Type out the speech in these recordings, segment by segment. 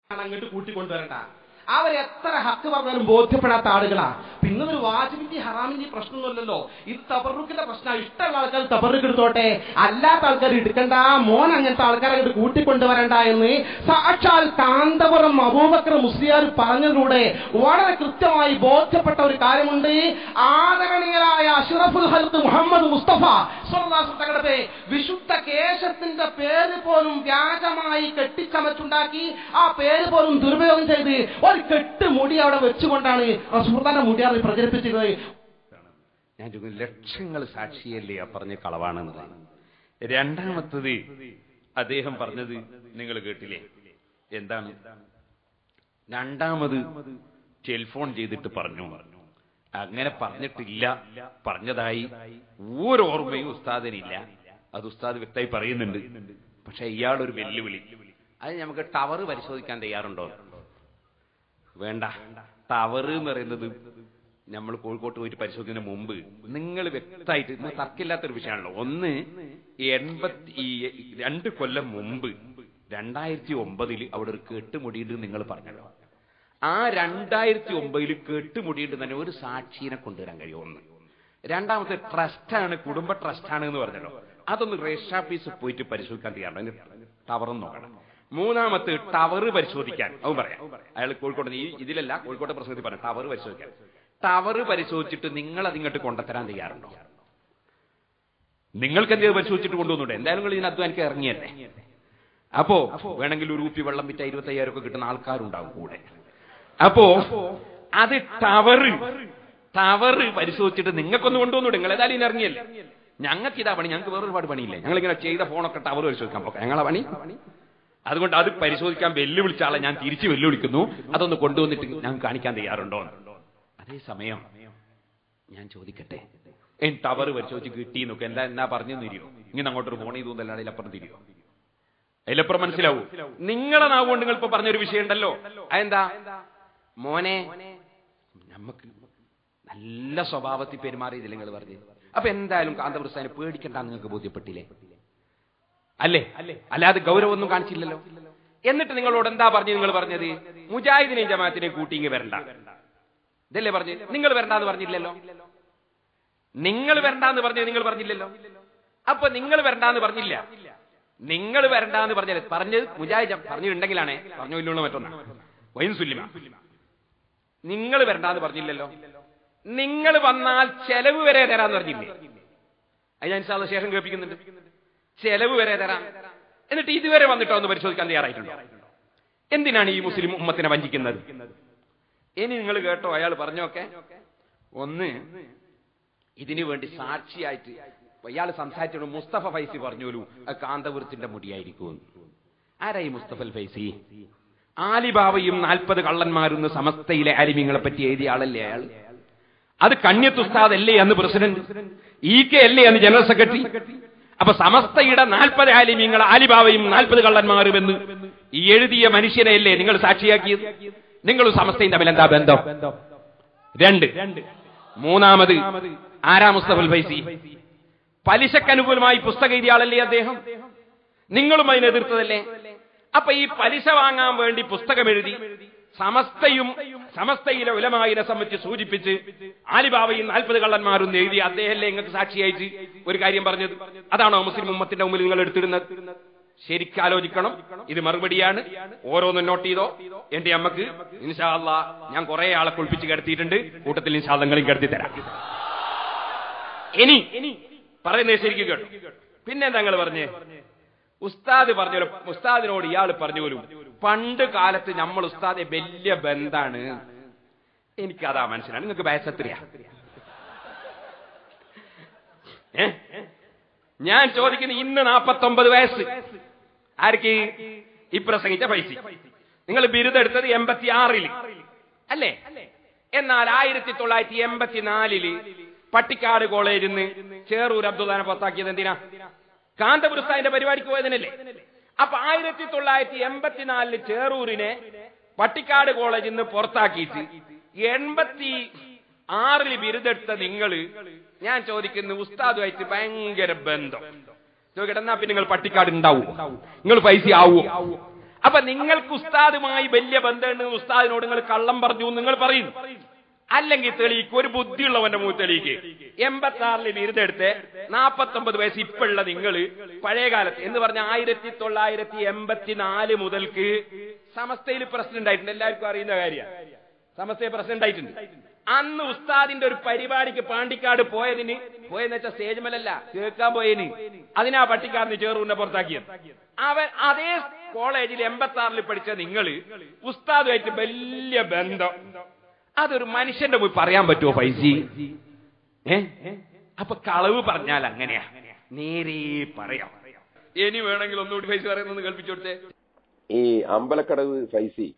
അങ്ങോട്ട് കൂട്ടിക്കൊണ്ടുവരണ്ട അവർ എത്ര ഹക്ക് പറഞ്ഞാലും ബോധ്യപ്പെടാത്ത ആളുകളാ പിന്നെ ഒരു വാജിബിന്റെ ഹറാമിന്റെ പ്രശ്നമൊന്നുമല്ലല്ലോ ഇത് തബറുക്കിന്റെ പ്രശ്നം ഇഷ്ടമുള്ള ആൾക്കാർ തബറുക്ക് എടുത്തോട്ടെ അല്ലാത്ത ആൾക്കാർ എടുക്കണ്ട മോൻ അങ്ങനത്തെ ആൾക്കാരെ അങ്ങോട്ട് കൂട്ടിക്കൊണ്ടുവരണ്ട എന്ന് സാക്ഷാൽ കാന്തപുരം അബൂബക്കർ മുസ്ലിയാർ പറഞ്ഞതിലൂടെ വളരെ കൃത്യമായി ബോധ്യപ്പെട്ട ഒരു കാര്യമുണ്ട് ആദരണീയരായ അഷ്റഫുൽ ഹൽത്ത് മുഹമ്മദ് മുസ്തഫ സ്വല്ലല്ലാഹു തങ്ങളുടെ വിശുദ്ധ കേശത്തിന്റെ പേര് പോലും വ്യാജമായി കെട്ടിച്ചമച്ചുണ്ടാക്കി ആ പേര് പോലും ദുരുപയോഗം ചെയ്ത് ഒരു കെട്ട് മുടി അവിടെ വെച്ചുകൊണ്ടാണ് റസൂർദാന്റെ മുടി അത് പ്രചരിപ്പിച്ചിരുന്നത് ഞാൻ ചോദിക്കുന്നു ലക്ഷങ്ങൾ സാക്ഷിയല്ലേ ആ പറഞ്ഞ കളവാണെന്നുള്ളത് രണ്ടാമത്തത് അദ്ദേഹം പറഞ്ഞത് നിങ്ങൾ കേട്ടില്ലേ എന്താണ് രണ്ടാമത് ടെലിഫോൺ ചെയ്തിട്ട് പറഞ്ഞു അങ്ങനെ പറഞ്ഞിട്ടില്ല പറഞ്ഞതായി ഒരു ഓർമ്മയും ഉസ്താദിനില്ല അത് ഉസ്താദ് വ്യക്തമായി പറയുന്നുണ്ട് പക്ഷെ ഇയാളൊരു വെല്ലുവിളി അത് നമുക്ക് ടവർ പരിശോധിക്കാൻ തയ്യാറുണ്ടോ വേണ്ട ടവർ എന്ന് പറയുന്നത് നമ്മൾ കോഴിക്കോട്ട് പോയിട്ട് പരിശോധിക്കുന്നതിന് മുമ്പ് നിങ്ങൾ വ്യക്തമായിട്ട് ഇന്ന് തർക്കമില്ലാത്തൊരു വിഷയമാണല്ലോ ഒന്ന് എൺപത്തി ഈ രണ്ട് കൊല്ലം മുമ്പ് രണ്ടായിരത്തി ഒമ്പതിൽ അവിടെ ഒരു കെട്ടുമുടിയുണ്ട് നിങ്ങൾ പറഞ്ഞല്ലോ ആ രണ്ടായിരത്തി ഒമ്പതിൽ കെട്ടുമുടിയുണ്ട് തന്നെ ഒരു സാക്ഷിയെ കൊണ്ടുവരാൻ കഴിയും ഒന്ന് രണ്ടാമത്തെ ട്രസ്റ്റാണ് കുടുംബ ട്രസ്റ്റാണ് എന്ന് പറഞ്ഞല്ലോ അതൊന്ന് രജിസ്റ്റർ ഓഫീസിൽ പോയിട്ട് പരിശോധിക്കാൻ തയ്യാറുണ്ട് ടവറും നോക്കണം മൂന്നാമത്തെ ടവർ പരിശോധിക്കാൻ അവൻ പറയാം അയാൾ കോഴിക്കോട് ഈ ഇതിലല്ല കോഴിക്കോട്ടെ പ്രസംഗത്തിൽ പറയാം ടവർ പരിശോധിക്കാൻ ടവർ പരിശോധിച്ചിട്ട് നിങ്ങൾ അതിങ്ങോട്ട് കൊണ്ടുത്തരാൻ തയ്യാറുണ്ടോ നിങ്ങൾക്ക് എന്ത് പരിശോധിച്ചിട്ട് കൊണ്ടുവന്നൂടെ എന്തായാലും നിങ്ങൾ ഇതിന് അധ്വാനിക്ക് ഇറങ്ങിയല്ലേ അപ്പോ വേണമെങ്കിൽ ഒരു ഊപ്പി വെള്ളം വിറ്റ ഇരുപത്തി അയ്യായിരം ഒക്കെ കിട്ടുന്ന ആൾക്കാരുണ്ടാവും കൂടെ അപ്പോ അത് ടവറ് ടവറ് പരിശോധിച്ചിട്ട് നിങ്ങൾക്കൊന്ന് കൊണ്ടുവന്നൂടെ നിങ്ങൾ ഏതായാലും ഇതിന് ഇറങ്ങിയല്ലേ ഞങ്ങൾക്ക് ഇതാ പണി ഞങ്ങൾക്ക് വേറൊരുപാട് പണിയില്ലേ ഞങ്ങൾ ഇങ്ങനെ ചെയ്ത ഫോണൊക്കെ ടവർ പരിശോധിക്കാൻ പോക്കാം ഞങ്ങളെ പണി അതുകൊണ്ട് അത് പരിശോധിക്കാൻ വെല്ലുവിളിച്ച ആളെ ഞാൻ തിരിച്ചു വെല്ലുവിളിക്കുന്നു അതൊന്ന് കൊണ്ടുവന്നിട്ട് ഞാൻ കാണിക്കാൻ തയ്യാറുണ്ടോ അതേസമയം ഞാൻ ചോദിക്കട്ടെ എൻ ടവർ പരിശോധിച്ച് കിട്ടി നോക്കെ എന്താ എന്നാ പറഞ്ഞു തിരിയോ ഇങ്ങനെ അങ്ങോട്ടൊരു ഫോൺ ചെയ്തു എന്നല്ലാതെ അതിലപ്പുറം തിരിയോ അതിലപ്പുറം മനസ്സിലാവൂ നിങ്ങളെ നാവുകൊണ്ട് നിങ്ങൾ ഇപ്പൊ പറഞ്ഞൊരു വിഷയം ഉണ്ടല്ലോ അതെന്താ മോനെ നമുക്ക് നല്ല സ്വഭാവത്തിൽ പെരുമാറിയതില്ല നിങ്ങൾ പറഞ്ഞു അപ്പൊ എന്തായാലും കാന്തപ്രസ്ഥാനെ പേടിക്കണ്ട നിങ്ങൾക്ക് ബോധ്യപ്പെട്ടില്ലേ അല്ലേ അല്ലാതെ ഗൗരവമൊന്നും കാണിച്ചില്ലല്ലോ എന്നിട്ട് നിങ്ങളോട് എന്താ പറഞ്ഞു നിങ്ങൾ പറഞ്ഞത് മുജാഹിദിനെയും ജമാഅത്തിനെയും കൂട്ടിങ്ങി വരണ്ട ഇതല്ലേ പറഞ്ഞു നിങ്ങൾ വരണ്ടെന്ന് പറഞ്ഞില്ലല്ലോ നിങ്ങൾ വരണ്ടെന്ന് പറഞ്ഞത് നിങ്ങൾ പറഞ്ഞില്ലല്ലോ അപ്പൊ നിങ്ങൾ വരണ്ടെന്ന് പറഞ്ഞില്ല നിങ്ങൾ വരണ്ടെന്ന് പറഞ്ഞത് പറഞ്ഞത് മുജാഹിദ് പറഞ്ഞിട്ടുണ്ടെങ്കിലാണേ പറഞ്ഞു ഇല്ലുള്ള മറ്റൊന്നാ വൈൻ സുല്ലിമ നിങ്ങൾ വരണ്ടെന്ന് പറഞ്ഞില്ലല്ലോ നിങ്ങൾ വന്നാൽ ചെലവ് വരെ തരാന്ന് പറഞ്ഞില്ലേ അത് ഞാൻ സാധാ ശേഷം കേൾപ്പിക്കുന്നുണ്ട് ചെലവ് വരെ തരാം എന്നിട്ട് ഇതുവരെ വന്നിട്ടോ ഒന്ന് പരിശോധിക്കാൻ തയ്യാറായിട്ടുണ്ടോ എന്തിനാണ് ഈ മുസ്ലിം ഉമ്മത്തിനെ വഞ്ചിക്കുന്നത് ഇനി നിങ്ങൾ കേട്ടോ അയാൾ പറഞ്ഞൊക്കെ ഒന്ന് ഇതിനു വേണ്ടി സാക്ഷിയായിട്ട് അയാൾ സംസാരിച്ചോളൂ മുസ്തഫ ഫൈസി പറഞ്ഞോലൂ അത് കാന്തപുരത്തിന്റെ മുടിയായിരിക്കും ആരായി മുസ്തഫൽ ഫൈസി ആലിബാവയും നാൽപ്പത് കള്ളന്മാരും സമസ്തയിലെ ആലിമ്യങ്ങളെ പറ്റി എഴുതിയ ആളല്ലേ അയാൾ അത് കണ്യത്ത് ഉസ്താദ് അല്ലേ അന്ന് പ്രസിഡന്റ് ഇ കെ അല്ലേ അന്ന് ജനറൽ സെക്രട്ടറി അപ്പൊ സമസ്തയുടെ നാൽപ്പത് ആലിമ്യങ്ങൾ ആലിബാവയും നാൽപ്പത് കള്ളന്മാരും എന്ന് ഈ എഴുതിയ മനുഷ്യനെയല്ലേ നിങ്ങൾ സാക്ഷിയാക്കിയത് നിങ്ങളും സമസ്തയും തമ്മിൽ എന്താ ബന്ധം രണ്ട് മൂന്നാമത് ആരാ മുസ്തഫൽ ഫൈസി പലിശക്കനുകൂലമായി പുസ്തകം എഴുതിയ ആളല്ലേ അദ്ദേഹം നിങ്ങളും അതിനെ എതിർത്തതല്ലേ അപ്പൊ ഈ പലിശ വാങ്ങാൻ വേണ്ടി പുസ്തകം എഴുതി സമസ്തയും സമസ്തയിലെ ഉലമായിനെ സംബന്ധിച്ച് സൂചിപ്പിച്ച് ആലിബാബയും നാൽപ്പത് കള്ളന്മാരും എഴുതി അദ്ദേഹമല്ലേ നിങ്ങൾക്ക് സാക്ഷിയായിട്ട് ഒരു കാര്യം പറഞ്ഞത് അതാണോ മുസ്ലിം ഉമ്മത്തിന്റെ മുമ്പിൽ നിങ്ങൾ എടുത്തിരുന്നത് ശരിക്കാലോചിക്കണം ഇത് മറുപടിയാണ് ഓരോന്നും നോട്ട് ചെയ്തോ എന്റെ അമ്മക്ക് ഇൻഷാല്ല ഞാൻ കുറെ ആളെ കുളിപ്പിച്ച് കിടത്തിയിട്ടുണ്ട് കൂട്ടത്തിൽ ഇൻഷാല്ലങ്ങളും കിടത്തി തരാം ഇനി പറയുന്നത് ശരിക്കും കേട്ടോ പിന്നെ ഞങ്ങൾ പറഞ്ഞേ ഉസ്താദ് പറഞ്ഞു ഉസ്താദിനോട് ഇയാൾ പറഞ്ഞു പോലും പണ്ട് കാലത്ത് നമ്മൾ ഉസ്താദെ വലിയ ബന്ധാണ് എനിക്കതാ മനസ്സിലാണ് നിങ്ങൾക്ക് വയസ്സെത്രയാ ഏ ഞാൻ ചോദിക്കുന്നു ഇന്ന് നാപ്പത്തൊമ്പത് വയസ്സ് ആർക്ക് ഈ പ്രസംഗിച്ച പൈസ നിങ്ങൾ ബിരുദെടുത്തത് എൺപത്തി ആറില് അല്ലേ എന്നാൽ ആയിരത്തി തൊള്ളായിരത്തി എൺപത്തിനാലില് പട്ടിക്കാട് കോളേജിൽ നിന്ന് ചേറൂർ അബ്ദുല്ലാനെ പുറത്താക്കിയത് എന്തിനാ കാന്തപുരസ്ഥാന്റെ പരിപാടിക്ക് പോയതിനല്ലേ അപ്പൊ ആയിരത്തി തൊള്ളായിരത്തി എൺപത്തിനാലില് ചേറൂരിനെ പട്ടിക്കാട് കോളേജിൽ നിന്ന് പുറത്താക്കിയിട്ട് എൺപത്തി ആറിൽ ബിരുദെടുത്ത നിങ്ങള് ഞാൻ ചോദിക്കുന്നു ഉസ്താദുമായിട്ട് ഭയങ്കര ബന്ധം ചോദിക്കട്ടെ എന്നാ പിന്നെ നിങ്ങൾ പട്ടിക്കാട് ഉണ്ടാവൂ നിങ്ങൾ പൈസ ആവൂ അപ്പൊ നിങ്ങൾക്ക് ഉസ്താദുമായി വലിയ ബന്ധമുണ്ട് ഉസ്താദിനോട് നിങ്ങൾ കള്ളം പറഞ്ഞു എന്ന് നിങ്ങൾ പറയും അല്ലെങ്കിൽ തെളിയിക്ക് ഒരു ബുദ്ധിയുള്ളവന്റെ മുഖത്ത് തെളിയിക്ക് എൺപത്തി ആറില് ബിരുദെടുത്ത് നാപ്പത്തൊമ്പത് വയസ്സ് ഇപ്പോഴുള്ള നിങ്ങൾ പഴയ കാലത്ത് എന്ന് പറഞ്ഞ ആയിരത്തി തൊള്ളായിരത്തി എൺപത്തിനാല് മുതൽക്ക് സമസ്തയിൽ പ്രസിഡന്റ് ആയിട്ടുണ്ട് എല്ലാവർക്കും അറിയുന്ന കാര്യമാണ് സമസ്തയിൽ പ്രസിഡന്റ് ആയിട്ടുണ്ട് അന്ന് ഉസ്താദിന്റെ ഒരു പരിപാടിക്ക് പാണ്ടിക്കാട് പോയതിന് പോയെന്ന് വെച്ചാൽ സ്റ്റേജ് മേലല്ല കേൾക്കാൻ പോയതിന് അതിനാ പട്ടിക്കാടിന് ചേറൂരിനെ പുറത്താക്കിയത് അവൻ അതേ കോളേജിൽ എൺപത്തി ആറിൽ പഠിച്ച നിങ്ങള് ഉസ്താദുമായിട്ട് വലിയ ബന്ധം അതൊരു മനുഷ്യന്റെ പോയി പറയാൻ പറ്റുമോ ഫൈസി ഏ അപ്പൊ കളവ് പറഞ്ഞാൽ അങ്ങനെയാ നേരെ പറയാം ഇനി വേണമെങ്കിൽ ഒന്നുകൂടി ഫൈസി പറയുന്നത് കൽപ്പിച്ചു കൊടുത്തേ ഈ അമ്പലക്കടവ് ഫൈസി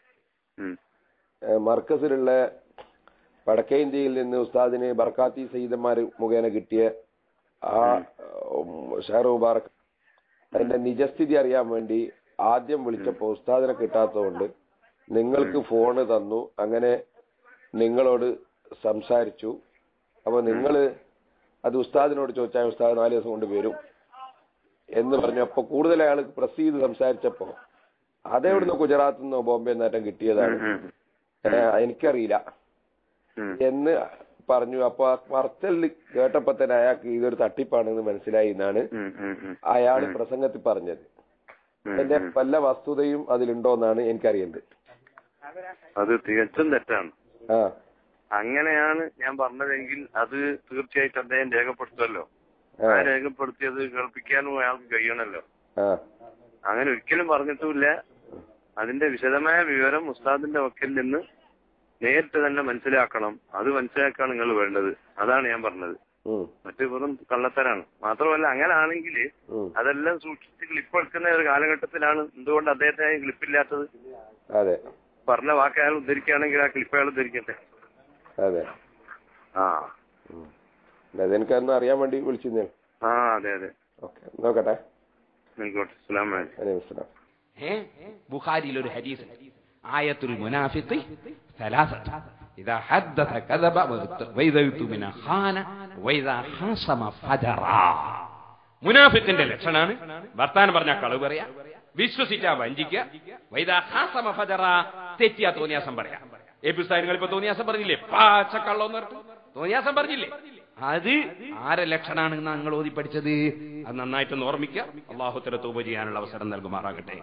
ഏഹ് മർക്കസിലുള്ള വടക്കേ ഇന്ത്യയിൽ നിന്ന് ഉസ്താദിന് ബർക്കാത്തി സയ്യിദന്മാർ മുഖേന കിട്ടിയ ആ ഉം, ഷെഹർ മുബാറക് അതിന്റെ നിജസ്ഥിതി അറിയാൻ വേണ്ടി ആദ്യം വിളിച്ചപ്പോ ഉസ്താദിനെ കിട്ടാത്തതുകൊണ്ട് നിങ്ങൾക്ക് ഫോണ് തന്നു അങ്ങനെ നിങ്ങളോട് സംസാരിച്ചു അപ്പൊ നിങ്ങള് അത് ഉസ്താദിനോട് ചോദിച്ചാൽ ഉസ്താദ് നാല് ദിവസം കൊണ്ട് വരും എന്ന് പറഞ്ഞു അപ്പൊ കൂടുതൽ അയാൾ പ്രസ് ചെയ്ത് സംസാരിച്ചപ്പോ അതെവിടുന്ന് ഗുജറാത്തിൽ നിന്നോ ബോംബെ നിന്നേറ്റം കിട്ടിയതാണ് ഏഹ് എനിക്കറിയില്ല എന്ന് പറഞ്ഞു അപ്പൊ ആ പറച്ചൽ കേട്ടപ്പോ തന്നെ അയാൾക്ക് ഇതൊരു തട്ടിപ്പാണെന്ന് മനസ്സിലായി എന്നാണ് അയാൾ പ്രസംഗത്തിൽ പറഞ്ഞത് അതിന്റെ വല്ല വസ്തുതയും അതിലുണ്ടോ എന്നാണ് എനിക്കറിയേണ്ടത് അത് തികച്ചും തെറ്റാണ് ആ അങ്ങനെയാണ് ഞാൻ പറഞ്ഞതെങ്കിൽ അത് തീർച്ചയായിട്ടും അദ്ദേഹം രേഖപ്പെടുത്തുമല്ലോ ആ ആ രേഖപ്പെടുത്തിയത് കേൾപ്പിക്കാനും അയാൾക്ക് കഴിയണമല്ലോ ആ അങ്ങനെ ഒരിക്കലും പറഞ്ഞിട്ടുമില്ല അതിന്റെ വിശദമായ വിവരം ഉസ്താദിന്റെ വക്കിൽ നിന്ന് നേരിട്ട് തന്നെ മനസ്സിലാക്കണം അത് മനസ്സിലാക്കാണ് നിങ്ങൾ വേണ്ടത് അതാണ് ഞാൻ പറഞ്ഞത് ഉം, മറ്റു വെറും കള്ളത്തരാണ് മാത്രമല്ല അങ്ങനാണെങ്കിൽ ഉം. അതെല്ലാം സൂക്ഷിച്ച് ക്ലിപ്പ് എടുക്കുന്ന ഒരു കാലഘട്ടത്തിലാണ് എന്തുകൊണ്ട് അദ്ദേഹത്തിന് ക്ലിപ്പില്ലാത്തത് അതെ പറഞ്ഞ വാക്ക് അയാൾ ഉദ്ധരിക്കുകയാണെങ്കിൽ ആ ക്ലിപ്പ് അയാൾ ഉദ്ധരിക്കട്ടെ അതെ ആ ഉം. അതെനിക്കൊന്ന് അറിയാൻ വേണ്ടി വിളിച്ചിരുന്നേ ആ അതെ അതെ ഓക്കെ നോക്കട്ടെ ആയിക്കോട്ടെ അസ്സലാമു അലൈക്കും അലൈക്കും അസ്സലാം ഏ ബുഖാരിയിൽ ഒരു ഹദീസ് ആയത്തുൽ മുനാഫിഖി ثلاثة إذا حدث كذب وإذا اؤتمن خان وإذا خاصم فجر മുനാഫിക്കിന്റെ ലക്ഷണാണ് വർത്താനം പറഞ്ഞാൽ കളവ് പറയാ വിശ്വസിച്ചാ വഞ്ചിക്കുക വൈദാ ഹാസമ ഫജറ തെറ്റിയാ തോന്നിയാസം പറയാ എപ്പിസ്ഥാനങ്ങൾ ഇപ്പൊ തോന്നിയാസം പറഞ്ഞില്ലേ പാച്ച കള്ളം എന്ന് പറഞ്ഞു തോന്നിയാസം പറഞ്ഞില്ലേ അത് ആരെ ലക്ഷണാണ് ഞങ്ങൾ ഓതി പഠിച്ചത് അത് നന്നായിട്ടൊന്ന് ഓർമ്മിക്കുക അള്ളാഹുത്തര തൂപ ചെയ്യാനുള്ള അവസരം നൽകുമാറാകട്ടെ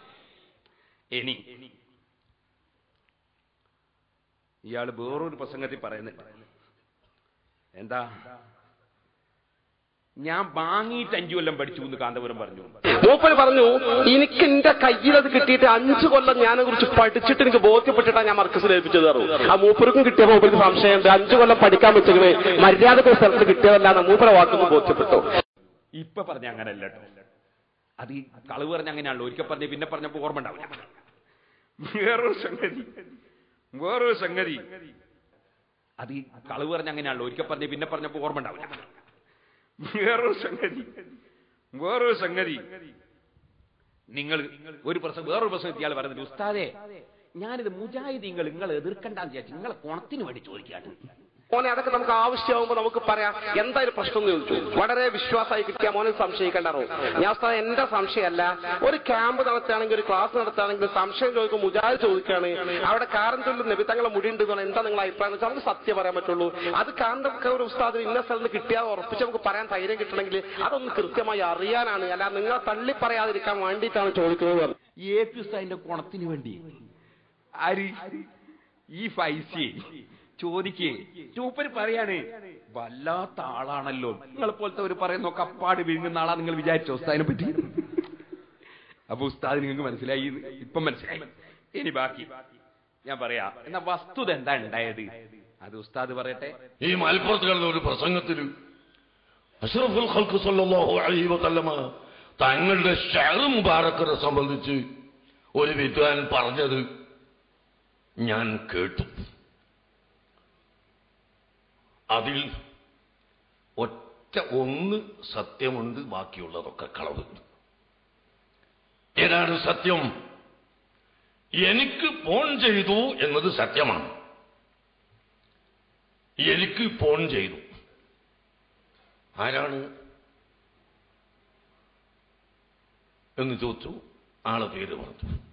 ഇനി ഇയാൾ വേറൊരു പ്രസംഗത്തിൽ പറയുന്നുണ്ട് എന്താ ഞാൻ വാങ്ങിയിട്ട് അഞ്ചു കൊല്ലം പഠിച്ചു എന്ന് കാന്തപുരം പറഞ്ഞു മൂപ്പര് പറഞ്ഞു എനിക്ക് എന്റെ കയ്യിൽ അത് കിട്ടിയിട്ട് അഞ്ചു കൊല്ലം ഞാനെ കുറിച്ച് പഠിച്ചിട്ട് എനിക്ക് ബോധ്യപ്പെട്ടിട്ടാണ് ഞാൻ മർക്കസിൽ ഏൽപ്പിച്ചത് പറഞ്ഞു ആ മൂപ്പർക്കും കിട്ടിയ മൂപ്പർക്ക് സംശയമുണ്ട് അഞ്ചു കൊല്ലം പഠിക്കാൻ വെച്ചത് മര്യാദക്ക് ഒരു സ്ഥലത്ത് കിട്ടിയതല്ലാന്ന് മൂപ്പര വാക്കൊന്നും ബോധ്യപ്പെട്ടു ഇപ്പൊ പറഞ്ഞ അങ്ങനല്ല കേട്ടോ അത് ഈ കളവ് പറഞ്ഞ അങ്ങനെയാണല്ലോ ഒരിക്കൽ പറഞ്ഞ് പിന്നെ പറഞ്ഞപ്പോ ഓർമ്മ ഉണ്ടാവില്ല വേറൊരു സംഗതി വേറൊരു സംഗതി അത് ഈ കളവ് പറഞ്ഞ അങ്ങനെയാണല്ലോ ഒരിക്കൽ പറഞ്ഞ് പിന്നെ പറഞ്ഞപ്പോ ഓർമ്മ ഉണ്ടാവില്ല വേറൊരു സംഗതി വേറൊരു സംഗതി നിങ്ങൾ ഒരു പ്രസംഗം വേറൊരു പ്രസംഗം ഇയാൾ പറയുന്നത് ഉസ്താദേ ഞാനിത് മുജാഹിദീങ്ങൾ നിങ്ങൾ എതിർക്കണ്ടെന്ന് വിചാരിച്ചു നിങ്ങളെ കുണത്തിന് വേണ്ടി ചോദിക്കാണ് മോനെ അതൊക്കെ നമുക്ക് ആവശ്യമാകുമ്പോൾ നമുക്ക് പറയാം എന്തായാലും പ്രശ്നം എന്ന് ചോദിച്ചു വളരെ വിശ്വാസമായി കിട്ടിയ മോനെ സംശയിക്കണ്ടാറോ ഞാൻ ഉസ്താദ് എന്റെ സംശയമല്ല ഒരു ക്യാമ്പ് നടത്തുകയാണെങ്കിൽ ഒരു ക്ലാസ് നടത്തുകയാണെങ്കിൽ സംശയം ചോദിക്കും മുജാഹിദ് ചോദിക്കുകയാണ് അവിടെ കാരന്തൂരിൽ നിബിത്തങ്ങളെ മുടി ഉണ്ട് എന്നാണ് എന്താ നിങ്ങളെ അഭിപ്രായം എന്ന് വെച്ചാൽ നമുക്ക് സത്യം പറയാൻ പറ്റുള്ളൂ അത് കാന്തൊക്കെ ഒരു ഉസ്താദിന് ഇന്ന സ്ഥലത്ത് കിട്ടിയാൽ ഉറപ്പിച്ച് നമുക്ക് പറയാൻ ധൈര്യം കിട്ടണമെങ്കിൽ അതൊന്ന് കൃത്യമായി അറിയാനാണ് അല്ല നിങ്ങളെ തള്ളി പറയാതിരിക്കാൻ വേണ്ടിയിട്ടാണ് ചോദിക്കുന്നത് പറഞ്ഞു. എ പി ഉസ്താദിന്റെ കുണത്തിന് വേണ്ടി ആര് ഈ ഫൈസി ചോദിക്കേ ചൂപ്പര് പറയാണ് വല്ലാത്ത ആളാണല്ലോ നിങ്ങളെ പോലത്തെ ഒരു പറയുന്ന കപ്പാട് വിഴുങ്ങുന്ന ആളാ നിങ്ങൾ വിചാരിച്ചോ ഉസ്താദിനെ പറ്റി അപ്പൊ ഉസ്താദ് നിങ്ങൾക്ക് മനസ്സിലായി എന്ന് ഇപ്പം മനസ്സിലായി ഇനി ബാക്കി ഞാൻ പറയാ എന്നാ വസ്തുത എന്താ ഉണ്ടായത് അത് ഉസ്താദ് പറയട്ടെ ഈ മലപ്പുറത്ത് കിടന്ന ഒരു പ്രസംഗത്തിൽ അഷ്റഫുൽ ഖൽഖ് സല്ലല്ലാഹു അലൈഹി വസല്ലമ തങ്ങളുടെ ഷഹർ മുബാറക്കിനെ സംബന്ധിച്ച് ഒരു വിദ്വാൻ പറഞ്ഞത് ഞാൻ കേട്ടു അതിൽ ഒറ്റ ഒന്ന് സത്യമുണ്ട് ബാക്കിയുള്ളതൊക്കെ കളവ് ഏതാണ് സത്യം എനിക്ക് ഫോൺ ചെയ്തു എന്നത് സത്യമാണ് എനിക്ക് ഫോൺ ചെയ്തു ആരാണ് എന്ന് ചോദിച്ചു ആളെ പേര് പറഞ്ഞു